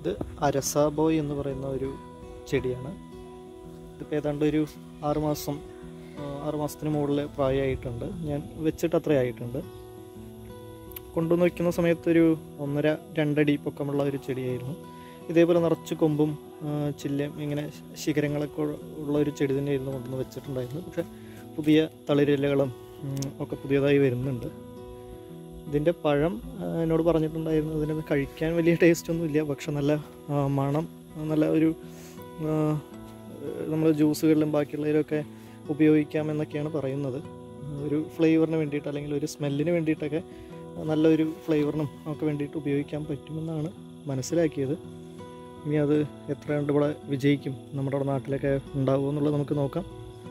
ഇത് അരസാബോയ് എന്ന് പറയുന്ന ഒരു ചെടിയാണ് ഇതിപ്പോൾ ഏതാണ്ട് ഒരു ആറുമാസം ആറുമാസത്തിന് മുകളിൽ പ്രായമായിട്ടുണ്ട് ഞാൻ വെച്ചിട്ട് അത്ര ആയിട്ടുണ്ട് കൊണ്ടുവന്ന് വയ്ക്കുന്ന സമയത്തൊരു ഒന്നര രണ്ടടി പൊക്കമുള്ള ഒരു ചെടിയായിരുന്നു ഇതേപോലെ നിറച്ച് കൊമ്പും ആ, ചില്ലയും ഇങ്ങനെ ശിഖരങ്ങളൊക്കെ ഉള്ള ഒരു ചെടി തന്നെയായിരുന്നു കൊണ്ടുവന്ന് വെച്ചിട്ടുണ്ടായിരുന്നു പക്ഷേ പുതിയ തളിരിലകളും ഉം, ഒക്കെ പുതിയതായി വരുന്നുണ്ട് ഇതിൻ്റെ പഴം ആ, എന്നോട് പറഞ്ഞിട്ടുണ്ടായിരുന്നു ഇതിന് കഴിക്കാൻ വലിയ ടേസ്റ്റ് ഒന്നും ഇല്ല പക്ഷെ നല്ല ആ, മണം നല്ല ഒരു നമ്മൾ ജ്യൂസുകളിലും ബാക്കിയുള്ളതിലൊക്കെ ഉപയോഗിക്കാമെന്നൊക്കെയാണ് പറയുന്നത് ഒരു ഫ്ലേവറിന് വേണ്ടിയിട്ട് അല്ലെങ്കിൽ ഒരു സ്മെല്ലിന് വേണ്ടിയിട്ടൊക്കെ നല്ലൊരു ഫ്ലേവറിനും ഒക്കെ വേണ്ടിയിട്ട് ഉപയോഗിക്കാൻ പറ്റുമെന്നാണ് മനസ്സിലാക്കിയത് ഇനി അത് എത്ര കണ്ട് ഇവിടെ വിജയിക്കും നമ്മുടെ ഇവിടെ നാട്ടിലൊക്കെ ഉണ്ടാവുമോ എന്നുള്ളത് നമുക്ക് നോക്കാം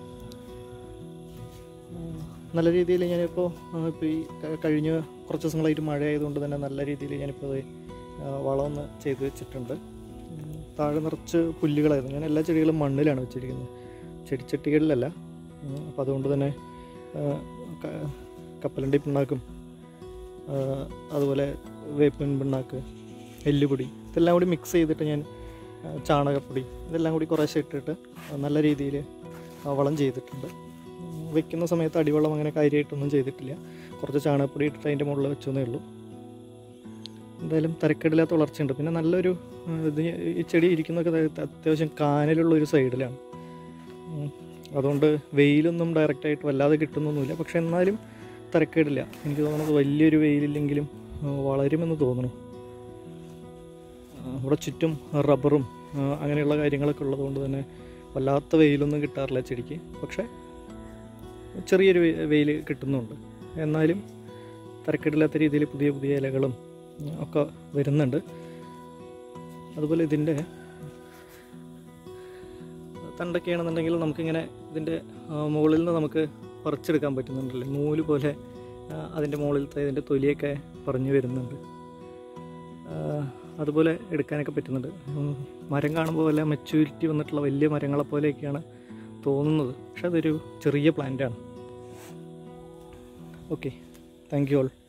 ഉം, നല്ല രീതിയിൽ ഞാനിപ്പോൾ ഇപ്പോൾ ഈ ക- കഴിഞ്ഞ കുറച്ച് ദിവസങ്ങളായിട്ട് മഴ ആയതുകൊണ്ട് തന്നെ നല്ല രീതിയിൽ ഞാനിപ്പോൾ ഇത് ആ, വളമൊന്ന് ചെയ്ത് വെച്ചിട്ടുണ്ട് ഉം, താഴെ നിറച്ച് പുല്ലുകളായിരുന്നു ഞാൻ എല്ലാ ചെടികളും മണ്ണിലാണ് വെച്ചിരിക്കുന്നത് ചെടിച്ചട്ടികളിലല്ല അപ്പോൾ അതുകൊണ്ട് തന്നെ ആ, ക- കപ്പലണ്ടി പിണ്ണാക്കും ആ, അതുപോലെ വേപ്പിൻ പിണ്ണാക്ക് എല്ലുപൊടി ഇതെല്ലാം കൂടി മിക്സ് ചെയ്തിട്ട് ഞാൻ ആ, ചാണകപ്പൊടി ഇതെല്ലാം കൂടി കുറേശ്ശെ ഇട്ടിട്ട് നല്ല രീതിയിൽ വളം ചെയ്തിട്ടുണ്ട് ഉം, വെക്കുന്ന സമയത്ത് അടിവെള്ളം അങ്ങനെ കാര്യമായിട്ടൊന്നും ചെയ്തിട്ടില്ല കുറച്ച് ചാണകപ്പൊടി ഇട്ടിട്ട് അതിൻ്റെ മുകളിൽ വെച്ചെന്നേ ഉള്ളൂ എന്തായാലും തരക്കേടില്ലാത്ത വളർച്ചയുണ്ട് പിന്നെ നല്ലൊരു ആ, ഇത് ഈ ചെടി ഇരിക്കുന്നതൊക്കെ അത്യ- അത്യാവശ്യം കാനലുള്ള ഒരു സൈഡിലാണ് ഉം, അതുകൊണ്ട് വെയിലൊന്നും ഡയറക്റ്റായിട്ട് വല്ലാതെ കിട്ടുന്നൊന്നുമില്ല പക്ഷെ എന്നാലും തരക്കേടില്ല എനിക്ക് തോന്നുന്നത് വലിയൊരു വെയിലില്ലെങ്കിലും ആ, വളരുമെന്ന് തോന്നുന്നു ആ, ഇവിടെ ചുറ്റും റബ്ബറും ആ, അങ്ങനെയുള്ള കാര്യങ്ങളൊക്കെ ഉള്ളതുകൊണ്ട് തന്നെ വല്ലാത്ത വെയിലൊന്നും കിട്ടാറില്ല ചെടിക്ക് പക്ഷേ ചെറിയൊരു വെയിൽ കിട്ടുന്നുണ്ട് എന്നാലും തരക്കേടില്ലാത്ത രീതിയിൽ പുതിയ പുതിയ ഇലകളും ഉം, ഒക്കെ വരുന്നുണ്ട് അതുപോലെ ഇതിൻ്റെ തണ്ടൊക്കെയാണെന്നുണ്ടെങ്കിൽ നമുക്കിങ്ങനെ ഇതിൻ്റെ ആ, മുകളിൽ നിന്ന് നമുക്ക് പറിച്ചെടുക്കാൻ പറ്റുന്നുണ്ടല്ലേ നൂല് പോലെ ആ, അതിൻ്റെ മുകളിലത്തെ ഇതിൻ്റെ തൊലിയൊക്കെ പറഞ്ഞു വരുന്നുണ്ട് ആ, അതുപോലെ എടുക്കാനൊക്കെ പറ്റുന്നുണ്ട് ഉം, മരം കാണുമ്പോൾ വല്ല മെച്യൂരിറ്റി വന്നിട്ടുള്ള വലിയ മരങ്ങളെ പോലെയൊക്കെയാണ് തോന്നുന്നത് പക്ഷെ അതൊരു ചെറിയ പ്ലാന്റാണ് ഓക്കെ താങ്ക് യു ഓൾ